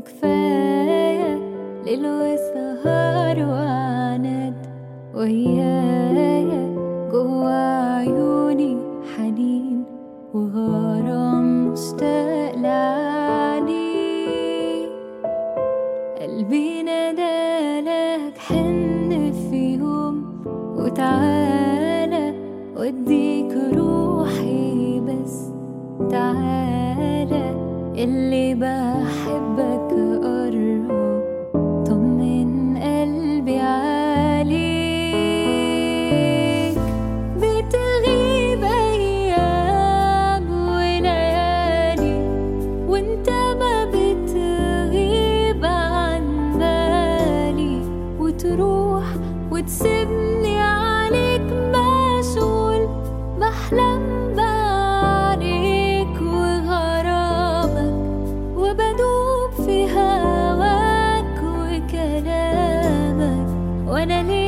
وكفاية ليل وسهر وعناد ويايا جوا عيوني حنين وغرام مشتاق لعليك قلبي نادالك حن في يوم وتعالى وديك روحي بس تعالى اللي بحبك قرب طمن قلبي عليك بتغيب أيام وليالي وانت ما بتغيب عن بالي وتروح وتسيبني عليك مشغول بحلم بعينيك وغرامك وبدوب في هواك وكلامك وانا ليه